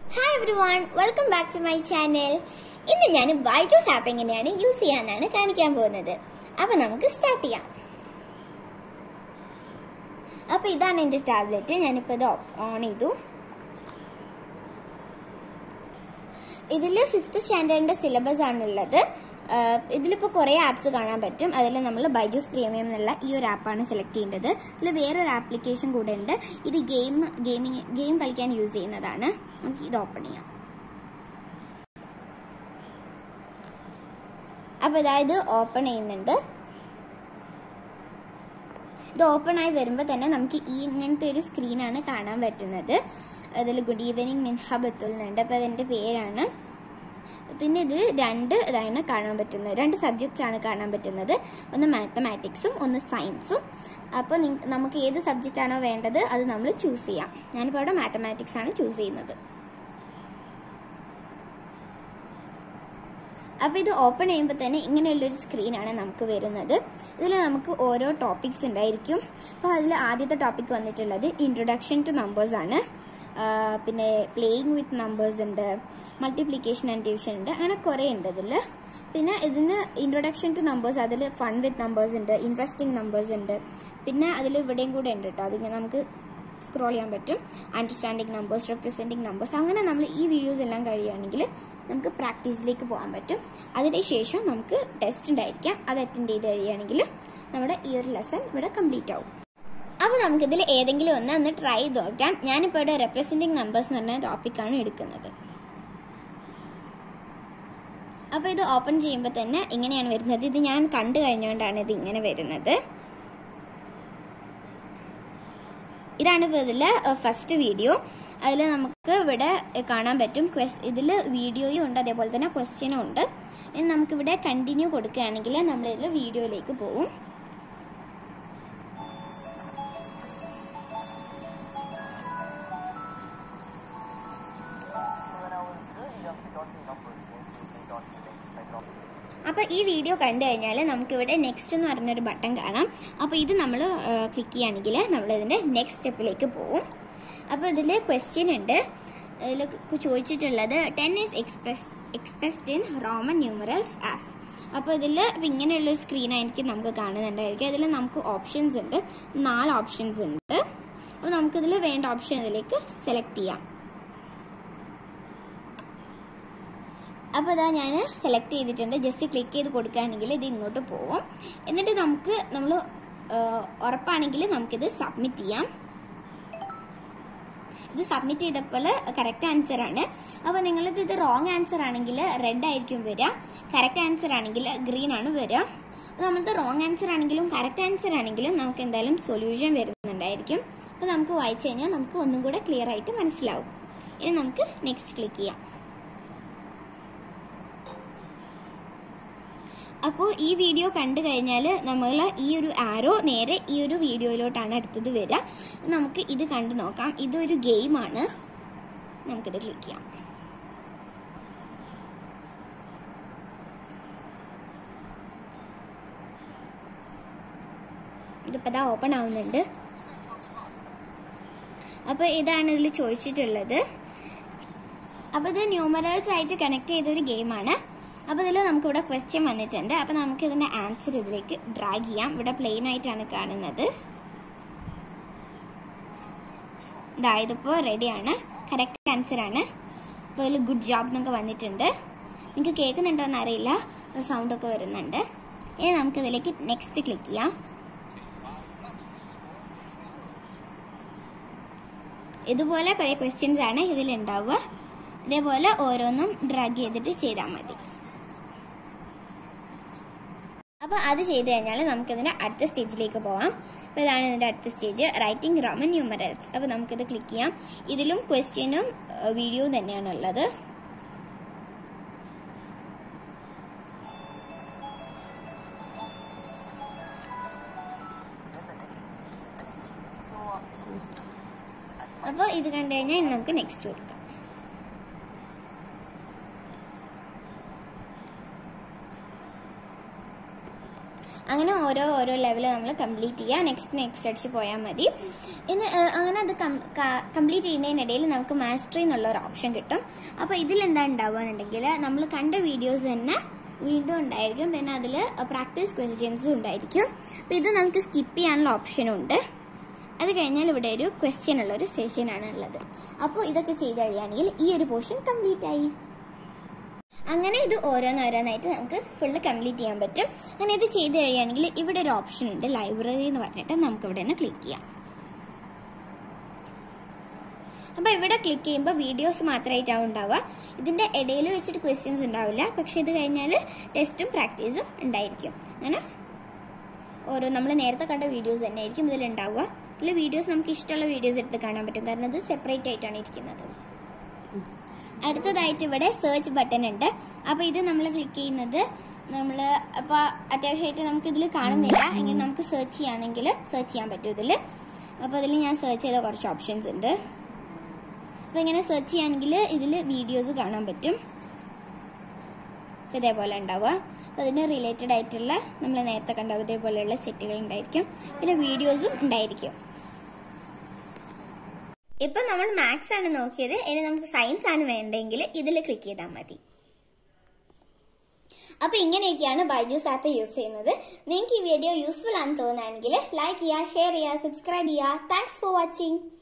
Hi everyone welcome back to my channel ഇന്ന് ഞാൻ Byju's app എങ്ങനെയാണ് യൂസ് ചെയ്യാനാണ് കാണിക്കാൻ പോകുന്നത് അപ്പോൾ നമുക്ക് സ്റ്റാർട്ട് ചെയ്യാം അപ്പോൾ ഇതാണ് എൻ്റെ ടാബ്ലറ്റ് ഞാനിപ്പോൾ ഇത് ഓൺ ചെയ്തു ഇതിൽ ഫിഫ്ത്ത് സ്റ്റാൻഡേർഡിൻ്റെ സിലബസ് ആണുള്ളത് ഇതിലിപ്പോൾ കുറേ ആപ്സ് കാണാൻ പറ്റും അതിൽ നമ്മൾ ബൈജൂസ് പ്രീമിയം എന്നുള്ള ഈ ഒരു ആപ്പാണ് സെലക്ട് ചെയ്യേണ്ടത് ഇതിൽ വേറൊരു ആപ്ലിക്കേഷൻ കൂടെ ഉണ്ട് ഇത് ഗെയിം ഗെയിമിങ് ഗെയിം കളിക്കാൻ യൂസ് ചെയ്യുന്നതാണ് നമുക്ക് ഇത് ഓപ്പൺ ചെയ്യാം അപ്പോൾ ഇതായത് ഓപ്പൺ ചെയ്യുന്നുണ്ട് ഇത് ഓപ്പൺ ആയി വരുമ്പോൾ തന്നെ നമുക്ക് ഈ ഇങ്ങനത്തെ ഒരു സ്ക്രീനാണ് കാണാൻ പറ്റുന്നത് അതിൽ ഗുഡ് ഈവനിങ് മിൻഹ ബത്തുൽ എന്നുണ്ട് അപ്പോൾ അതിൻ്റെ പേരാണ് പിന്നെ ഇത് രണ്ട് ഇതാണ് കാണാൻ പറ്റുന്നത് രണ്ട് സബ്ജക്ട്സ് ആണ് കാണാൻ പറ്റുന്നത് ഒന്ന് മാത്തമാറ്റിക്സും ഒന്ന് സയൻസും അപ്പോൾ നമുക്ക് ഏത് സബ്ജക്റ്റ് ആണോ വേണ്ടത് അത് നമ്മൾ ചൂസ് ചെയ്യാം ഞാനിപ്പോൾ അവിടെ മാത്തമാറ്റിക്സ് ആണ് ചൂസ് ചെയ്യുന്നത് അപ്പോൾ ഇത് ഓപ്പൺ ചെയ്യുമ്പോൾ തന്നെ ഇങ്ങനെയുള്ളൊരു സ്ക്രീനാണ് നമുക്ക് വരുന്നത് ഇതിൽ നമുക്ക് ഓരോ ടോപ്പിക്സ് ഉണ്ടായിരിക്കും അപ്പോൾ അതിൽ ആദ്യത്തെ ടോപ്പിക് വന്നിട്ടുള്ളത് ഇൻട്രൊഡക്ഷൻ ടു നമ്പേഴ്സ് ആണ് പിന്നെ പ്ലേയിങ് വിത്ത് നമ്പേഴ്സ് ഉണ്ട് മൾട്ടിപ്ലിക്കേഷൻ ആൻഡ് ഡിവിഷൻ ഉണ്ട് അങ്ങനെ കുറേ ഉണ്ട് ഇതിൽ പിന്നെ ഇതിന് ഇൻട്രൊഡക്ഷൻ ടു നമ്പേഴ്സ് അതിൽ ഫൺ വിത്ത് നമ്പേഴ്സ് ഉണ്ട് ഇൻട്രസ്റ്റിംഗ് നമ്പേഴ്സ് ഉണ്ട് പിന്നെ അതിൽ ഇവിടെയും കൂടെ ഉണ്ട് കേട്ടോ അതിങ്ങനെ നമുക്ക് സ്ക്രോൾ ചെയ്യാൻ പറ്റും അണ്ടർസ്റ്റാൻഡിങ് നമ്പേഴ്സ് റെപ്രസെൻറ്റിംഗ് നമ്പേഴ്സ് അങ്ങനെ നമ്മൾ ഈ വീഡിയോസ് എല്ലാം കഴിയുകയാണെങ്കിൽ നമുക്ക് പ്രാക്ടീസിലേക്ക് പോകാൻ പറ്റും അതിനുശേഷം നമുക്ക് ടെസ്റ്റ് ഉണ്ടായിരിക്കാം അത് അറ്റൻഡ് ചെയ്ത് കഴിയുകയാണെങ്കിൽ നമ്മുടെ ഈ ഒരു ലെസൺ ഇവിടെ കംപ്ലീറ്റ് ആവും അപ്പോൾ നമുക്കിതിൽ ഏതെങ്കിലും ഒന്ന് ഒന്ന് ട്രൈ ചെയ്ത് നോക്കാം ഞാനിപ്പോൾ ഇവിടെ റെപ്രസെൻറ്റിംഗ് നമ്പേഴ്സ് എന്ന് പറഞ്ഞ ടോപ്പിക്കാണ് എടുക്കുന്നത് അപ്പോൾ ഇത് ഓപ്പൺ ചെയ്യുമ്പോൾ തന്നെ ഇങ്ങനെയാണ് വരുന്നത് ഇത് ഞാൻ കണ്ടു കഴിഞ്ഞുകൊണ്ടാണ് ഇത് ഇങ്ങനെ വരുന്നത് ഇതാണ് ഇപ്പോൾ ഇതിൽ ഫസ്റ്റ് വീഡിയോ അതിൽ നമുക്ക് ഇവിടെ കാണാൻ പറ്റും ക്വസ് ഇതിൽ വീഡിയോയും ഉണ്ട് അതേപോലെ തന്നെ ക്വസ്റ്റ്യനും ഉണ്ട് ഇനി നമുക്കിവിടെ കണ്ടിന്യൂ കൊടുക്കുകയാണെങ്കിൽ നമ്മളിതിൽ വീഡിയോയിലേക്ക് പോകും When I was really young, they taught me numbers. You know, they taught me like I dropped അപ്പോൾ ഈ വീഡിയോ കണ്ടു കഴിഞ്ഞാൽ നമുക്കിവിടെ നെക്സ്റ്റ് എന്ന് പറഞ്ഞൊരു ബട്ടൺ കാണാം അപ്പോൾ ഇത് നമ്മൾ ക്ലിക്ക് ചെയ്യുകയാണെങ്കിൽ നമ്മളിതിൻ്റെ നെക്സ്റ്റ് സ്റ്റെപ്പിലേക്ക് പോകും അപ്പോൾ ഇതിൽ ക്വസ്റ്റ്യൻ ഉണ്ട് ഇതിൽ ചോദിച്ചിട്ടുള്ളത് ten is express expressed in Roman numerals as അപ്പോൾ ഇതിൽ ഇപ്പം ഇങ്ങനെയുള്ള സ്ക്രീനായിരിക്കും നമുക്ക് കാണുന്നുണ്ടായിരിക്കും അതിൽ നമുക്ക് ഓപ്ഷൻസ് ഉണ്ട് നാല് ഓപ്ഷൻസ് ഉണ്ട് അപ്പോൾ നമുക്കിതിൽ വേണ്ട ഓപ്ഷൻ ഇതിലേക്ക് സെലക്ട് ചെയ്യാം അപ്പോൾ ഇതാ ഞാൻ സെലക്ട് ചെയ്തിട്ടുണ്ട് ജസ്റ്റ് ക്ലിക്ക് ചെയ്ത് കൊടുക്കുകയാണെങ്കിൽ ഇത് ഇങ്ങോട്ട് പോകും എന്നിട്ട് നമുക്ക് നമ്മൾ ഉറപ്പാണെങ്കിൽ നമുക്കിത് സബ്മിറ്റ് ചെയ്യാം ഇത് സബ്മിറ്റ് ചെയ്തപ്പോൾ കറക്റ്റ് ആൻസർ ആണ് അപ്പോൾ നിങ്ങളിത് ഇത് റോങ് ആൻസർ ആണെങ്കിൽ റെഡ് ആയിരിക്കും വരിക കറക്റ്റ് ആൻസർ ആണെങ്കിൽ ഗ്രീൻ ആണ് വരിക നമ്മളത് റോങ് ആൻസർ ആണെങ്കിലും കറക്റ്റ് ആൻസർ ആണെങ്കിലും നമുക്ക് എന്തായാലും സൊല്യൂഷൻ വരുന്നുണ്ടായിരിക്കും അപ്പോൾ നമുക്ക് വായിച്ചു കഴിഞ്ഞാൽ നമുക്ക് ഒന്നും കൂടെ ക്ലിയർ ആയിട്ട് മനസ്സിലാവും ഇനി നമുക്ക് നെക്സ്റ്റ് ക്ലിക്ക് ചെയ്യാം അപ്പോൾ ഈ വീഡിയോ കണ്ടു കഴിഞ്ഞാൽ നമ്മൾ ഈ ഒരു ആരോ നേരെ ഈ ഒരു വീഡിയോയിലോട്ടാണ് അടുത്തത് വരിക നമുക്ക് ഇത് കണ്ടു നോക്കാം ഇതൊരു ഗെയിമാണ് നമുക്കിത് ക്ലിക്ക് ചെയ്യാം ഇതിപ്പോൾ ഇതാ ഓപ്പൺ ആവുന്നുണ്ട് അപ്പോൾ ഇതാണ് ഇതിൽ ചോദിച്ചിട്ടുള്ളത് അപ്പോൾ ഇത് ന്യൂമറൽസ് ആയിട്ട് കണക്ട് ചെയ്തൊരു ഗെയിമാണ് അപ്പോൾ ഇതിൽ നമുക്കിവിടെ ക്വസ്റ്റ്യൻ വന്നിട്ടുണ്ട് അപ്പോൾ നമുക്ക് ഇതിൻ്റെ ആൻസർ ഇതിലേക്ക് ഡ്രാഗ് ചെയ്യാം ഇവിടെ പ്ലെയിൻ ആയിട്ടാണ് കാണുന്നത് ഇതാ ഇതിപ്പോൾ റെഡിയാണ് കറക്റ്റ് ആൻസർ ആണ് അപ്പോൾ ഇതിൽ ഗുഡ് ജോബ് എന്നൊക്കെ വന്നിട്ടുണ്ട് നിങ്ങൾക്ക് കേൾക്കുന്നുണ്ടോ എന്നറിയില്ല സൗണ്ടൊക്കെ വരുന്നുണ്ട് ഇനി നമുക്കിതിലേക്ക് നെക്സ്റ്റ് ക്ലിക്ക് ചെയ്യാം ഇതുപോലെ കുറേ ക്വസ്റ്റ്യൻസ് ആണ് ഇതിലുണ്ടാവുക ഇതേപോലെ ഓരോന്നും ഡ്രാഗ് ചെയ്തിട്ട് ചെയ്താൽ മതി അപ്പോൾ അത് ചെയ്ത് കഴിഞ്ഞാൽ നമുക്കിതിൻ്റെ അടുത്ത സ്റ്റേജിലേക്ക് പോവാം അപ്പോൾ ഇതാണ് ഇതിൻ്റെ അടുത്ത സ്റ്റേജ് റൈറ്റിംഗ് റോമൻ ന്യൂമറൽസ് അപ്പോൾ നമുക്കിത് ക്ലിക്ക് ചെയ്യാം ഇതിലും ക്വസ്റ്റ്യനും വീഡിയോയും തന്നെയാണ് ഉള്ളത് അപ്പോൾ ഇത് കണ്ടു കഴിഞ്ഞാൽ നമുക്ക് നെക്സ്റ്റ് കൊടുക്കാം അങ്ങനെ ഓരോ ഓരോ ലെവൽ നമ്മൾ കംപ്ലീറ്റ് ചെയ്യുക നെക്സ്റ്റ് നെക്സ്റ്റ് അടിച്ച് പോയാൽ മതി ഇന്ന് ഏഹ്, അങ്ങനെ അത് കംപ്ലീറ്റ് ചെയ്യുന്നതിനിടയിൽ നമുക്ക് മാസ്റ്ററി എന്നുള്ള ഒരു ഓപ്ഷൻ കിട്ടും അപ്പോൾ ഇതിലെന്താ ഉണ്ടാവുക എന്നുണ്ടെങ്കിൽ നമ്മൾ കണ്ട വീഡിയോസ് തന്നെ വീണ്ടും ഉണ്ടായിരിക്കും പിന്നെ അതിൽ പ്രാക്ടീസ് ക്വസ്റ്റ്യൻസും ഉണ്ടായിരിക്കും അപ്പോൾ ഇത് നമുക്ക് സ്കിപ്പ് ചെയ്യാനുള്ള ഓപ്ഷനും ഉണ്ട് അത് കഴിഞ്ഞാൽ ഇവിടെ ഒരു ക്വസ്റ്റ്യൻ ഉള്ള ഒരു സെഷനാണ് ഉള്ളത് അപ്പോൾ ഇതൊക്കെ ചെയ്ത് കഴിയുകയാണെങ്കിൽ ഈ ഒരു പോർഷൻ കംപ്ലീറ്റ് ആയി അങ്ങനെ ഇത് ഓരോന്നോരോന്നായിട്ട് നമുക്ക് ഫുള്ള് കംപ്ലീറ്റ് ചെയ്യാൻ പറ്റും അങ്ങനെ ഇത് ചെയ്ത് കഴിയുകയാണെങ്കിൽ ഇവിടെ ഒരു ഓപ്ഷൻ ഉണ്ട് ലൈബ്രറി എന്ന് പറഞ്ഞിട്ട് നമുക്ക് ഇവിടെ നിന്ന് ക്ലിക്ക് ചെയ്യാം അപ്പോൾ ഇവിടെ ക്ലിക്ക് ചെയ്യുമ്പോൾ വീഡിയോസ് മാത്രമായിട്ടാവും ഉണ്ടാവുക ഇതിൻ്റെ ഇടയിൽ വെച്ചിട്ട് ക്വസ്റ്റ്യൻസ് ഉണ്ടാവില്ല പക്ഷേ ഇത് കഴിഞ്ഞാൽ ടെസ്റ്റും പ്രാക്ടീസും ഉണ്ടായിരിക്കും അങ്ങനെ ഓരോ നമ്മൾ നേരത്തെ കണ്ട വീഡിയോസ് തന്നെ ആയിരിക്കും ഇതിലുണ്ടാവുക ഇതിൽ വീഡിയോസ് നമുക്ക് ഇഷ്ടമുള്ള വീഡിയോസ് എടുത്ത് കാണാൻ പറ്റും കാരണം ഇത് സെപ്പറേറ്റ് ആയിട്ടാണ് ഇരിക്കുന്നത് അടുത്തതായിട്ട് ഇവിടെ സെർച്ച് ബട്ടൺ ഉണ്ട് അപ്പോൾ ഇത് നമ്മൾ ക്ലിക്ക് ചെയ്യുന്നത് നമ്മൾ അപ്പോൾ അത്യാവശ്യമായിട്ട് നമുക്ക് ഇതിൽ കാണുന്നില്ല എങ്കിൽ നമുക്ക് സെർച്ച് ചെയ്യുകയാണെങ്കിൽ സെർച്ച് ചെയ്യാൻ പറ്റും ഇതിൽ അപ്പോൾ അതിൽ ഞാൻ സെർച്ച് ചെയ്ത കുറച്ച് ഓപ്ഷൻസ് ഉണ്ട് അപ്പോൾ ഇങ്ങനെ സെർച്ച് ചെയ്യുകയാണെങ്കിൽ ഇതിൽ വീഡിയോസ് കാണാൻ പറ്റും ഇതേപോലെ ഉണ്ടാവുക അപ്പോൾ അതിന് റിലേറ്റഡ് ആയിട്ടുള്ള നമ്മൾ നേരത്തെ കണ്ട ഇതേപോലെയുള്ള സെറ്റുകൾ ഉണ്ടായിരിക്കും പിന്നെ വീഡിയോസും ഉണ്ടായിരിക്കും ഇപ്പം നമ്മൾ മാത്സ് ആണ് നോക്കിയത് ഇനി നമുക്ക് സയൻസ് ആണ് വേണ്ടെങ്കിൽ ഇതിൽ ക്ലിക്ക് ചെയ്താൽ മതി അപ്പൊ ഇങ്ങനെയൊക്കെയാണ് ബൈജൂസ് ആപ്പ് യൂസ് ചെയ്യുന്നത് നിങ്ങൾക്ക് ഈ വീഡിയോ യൂസ്ഫുൾ ആണെന്ന് തോന്നുകയാണെങ്കിൽ ലൈക്ക് ചെയ്യുക ഷെയർ ചെയ്യുക സബ്സ്ക്രൈബ് ചെയ്യുക താങ്ക്സ് ഫോർ വാച്ചിങ്